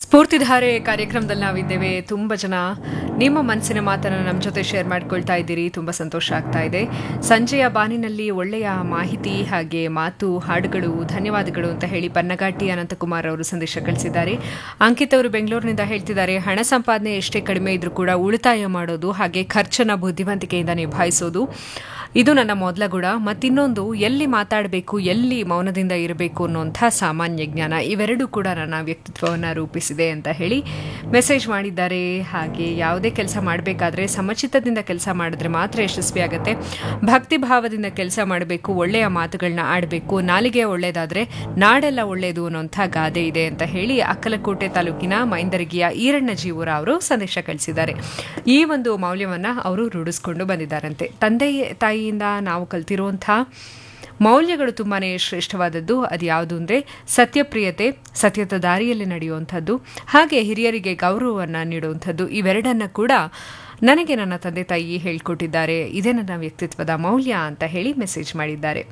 ಸ್ಫೂರ್ತಿಧಾರೆ ಕಾರ್ಯಕ್ರಮದಲ್ಲಿ ನಾವಿದ್ದೇವೆ ತುಂಬ ಜನ ನಿಮ್ಮ ಮನಸ್ಸಿನ ಮಾತನ್ನು ನಮ್ಮ ಜೊತೆ ಶೇರ್ ಮಾಡ್ಕೊಳ್ತಾ ಇದ್ದೀರಿ ತುಂಬ ಸಂತೋಷ ಆಗ್ತಾ ಇದೆ ಸಂಜೆಯ ಬಾನಿನಲ್ಲಿ ಒಳ್ಳೆಯ ಮಾಹಿತಿ ಹಾಗೆ ಮಾತು ಹಾಡುಗಳು ಧನ್ಯವಾದಗಳು ಅಂತ ಹೇಳಿ ಪನ್ನಗಾಟಿ ಅನಂತಕುಮಾರ್ ಅವರು ಸಂದೇಶ ಕಳಿಸಿದ್ದಾರೆ ಅಂಕಿತ್ ಅವರು ಬೆಂಗಳೂರಿನಿಂದ ಹೇಳ್ತಿದ್ದಾರೆ ಹಣ ಸಂಪಾದನೆ ಎಷ್ಟೇ ಕಡಿಮೆ ಇದ್ರೂ ಕೂಡ ಉಳಿತಾಯ ಮಾಡೋದು ಹಾಗೆ ಖರ್ಚನ್ನ ಬುದ್ಧಿವಂತಿಕೆಯಿಂದ ನಿಭಾಯಿಸೋದು ಇದು ನನ್ನ ಮೊದಲ ಗುಣ ಮತ್ತಿನ್ನೊಂದು ಎಲ್ಲಿ ಮಾತಾಡಬೇಕು ಎಲ್ಲಿ ಮೌನದಿಂದ ಇರಬೇಕು ಅನ್ನುವಂಥ ಸಾಮಾನ್ಯ ಜ್ಞಾನ ಇವೆರಡೂ ಕೂಡ ನನ್ನ ವ್ಯಕ್ತಿತ್ವವನ್ನು ರೂಪಿಸಿದೆ ಅಂತ ಹೇಳಿ ಮೆಸೇಜ್ ಮಾಡಿದ್ದಾರೆ ಹಾಗೆ ಯಾವುದೇ ಕೆಲಸ ಮಾಡಬೇಕಾದ್ರೆ ಸಮಚಿತ್ತದಿಂದ ಕೆಲಸ ಮಾಡಿದ್ರೆ ಮಾತ್ರ ಯಶಸ್ವಿ ಆಗುತ್ತೆ ಭಕ್ತಿ ಭಾವದಿಂದ ಕೆಲಸ ಮಾಡಬೇಕು ಒಳ್ಳೆಯ ಮಾತುಗಳನ್ನ ಆಡಬೇಕು ನಾಲಿಗೆ ಒಳ್ಳೆಯದಾದ್ರೆ ನಾಡೆಲ್ಲ ಒಳ್ಳೆಯದು ಅನ್ನೋಂಥ ಗಾದೆ ಇದೆ ಅಂತ ಹೇಳಿ ಅಕ್ಕಲಕೋಟೆ ತಾಲೂಕಿನ ಮೈಂದರಗಿಯ ಈರಣ್ಣ ಜೀವರ ಅವರು ಸಂದೇಶ ಕಳಿಸಿದ್ದಾರೆ ಈ ಒಂದು ಮೌಲ್ಯವನ್ನ ಅವರು ರೂಢಿಸ್ಕೊಂಡು ಬಂದಿದ್ದಾರಂತೆ ತಂದೆ ತಾಯಿಯಿಂದ ನಾವು ಕಲ್ತಿರುವಂಥ ಮೌಲ್ಯಗಳು ತುಂಬಾ ಶ್ರೇಷ್ಠವಾದದ್ದು ಅದು ಯಾವುದು ಅಂದರೆ ಸತ್ಯಪ್ರಿಯತೆ ಸತ್ಯದ ದಾರಿಯಲ್ಲಿ ನಡೆಯುವಂಥದ್ದು ಹಾಗೆ ಹಿರಿಯರಿಗೆ ಗೌರವವನ್ನು ನೀಡುವಂಥದ್ದು ಇವೆರಡನ್ನ ಕೂಡ ನನಗೆ ನನ್ನ ತಂದೆ ತಾಯಿ ಹೇಳ್ಕೊಟ್ಟಿದ್ದಾರೆ ಇದೇ ನನ್ನ ವ್ಯಕ್ತಿತ್ವದ ಮೌಲ್ಯ ಅಂತ ಹೇಳಿ ಮೆಸೇಜ್ ಮಾಡಿದ್ದಾರೆ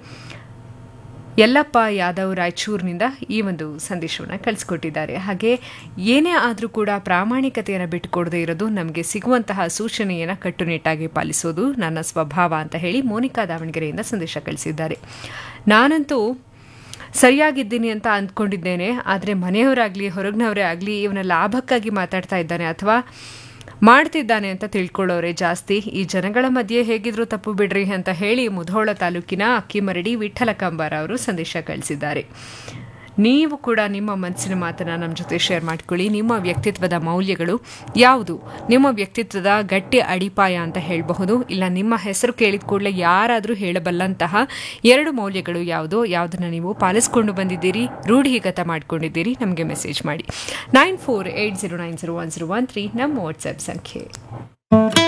ಯಲ್ಲಪ್ಪ ಯಾದವ್ ರಾಯಚೂರಿನಿಂದ ಈ ಒಂದು ಸಂದೇಶವನ್ನು ಕಳಿಸ್ಕೊಟ್ಟಿದ್ದಾರೆ ಹಾಗೆ ಏನೇ ಆದರೂ ಕೂಡ ಪ್ರಾಮಾಣಿಕತೆಯನ್ನು ಬಿಟ್ಟುಕೊಡದೇ ಇರೋದು ನಮಗೆ ಸಿಗುವಂತಹ ಸೂಚನೆಯನ್ನು ಕಟ್ಟುನಿಟ್ಟಾಗಿ ಪಾಲಿಸೋದು ನನ್ನ ಸ್ವಭಾವ ಅಂತ ಹೇಳಿ ಮೋನಿಕಾ ದಾವಣಗೆರೆಯಿಂದ ಸಂದೇಶ ಕಳಿಸಿದ್ದಾರೆ ನಾನಂತೂ ಸರಿಯಾಗಿದ್ದೀನಿ ಅಂತ ಅಂದ್ಕೊಂಡಿದ್ದೇನೆ ಆದರೆ ಮನೆಯವರಾಗಲಿ ಹೊರಗಿನವರೇ ಆಗಲಿ ಇವನ ಲಾಭಕ್ಕಾಗಿ ಮಾತಾಡ್ತಾ ಇದ್ದಾನೆ ಅಥವಾ ಮಾಡ್ತಿದ್ದಾನೆ ಅಂತ ತಿಳ್ಕೊಳ್ಳೋರೆ ಜಾಸ್ತಿ ಈ ಜನಗಳ ಮಧ್ಯೆ ಹೇಗಿದ್ರು ತಪ್ಪು ಬಿಡ್ರಿ ಅಂತ ಹೇಳಿ ಮುಧೋಳ ತಾಲೂಕಿನ ಅಕ್ಕಿಮರಡಿ ವಿಠಲ ಕಂಬಾರ ಅವರು ಸಂದೇಶ ಕಳಿಸಿದ್ದಾರೆ ನೀವು ಕೂಡ ನಿಮ್ಮ ಮನಸ್ಸಿನ ಮಾತನ್ನು ನಮ್ಮ ಜೊತೆ ಶೇರ್ ಮಾಡ್ಕೊಳ್ಳಿ ನಿಮ್ಮ ವ್ಯಕ್ತಿತ್ವದ ಮೌಲ್ಯಗಳು ಯಾವುದು ನಿಮ್ಮ ವ್ಯಕ್ತಿತ್ವದ ಗಟ್ಟಿ ಅಡಿಪಾಯ ಅಂತ ಹೇಳಬಹುದು ಇಲ್ಲ ನಿಮ್ಮ ಹೆಸರು ಕೇಳಿದ ಕೂಡಲೇ ಯಾರಾದರೂ ಹೇಳಬಲ್ಲಂತಹ ಎರಡು ಮೌಲ್ಯಗಳು ಯಾವುದು ಯಾವುದನ್ನು ನೀವು ಪಾಲಿಸ್ಕೊಂಡು ಬಂದಿದ್ದೀರಿ ರೂಢಿಗತ ಮಾಡ್ಕೊಂಡಿದ್ದೀರಿ ನಮಗೆ ಮೆಸೇಜ್ ಮಾಡಿ nine four eight zero nine zero one zero one three ನಮ್ಮ ವಾಟ್ಸ್ಆ್ಯಪ್ ಸಂಖ್ಯೆ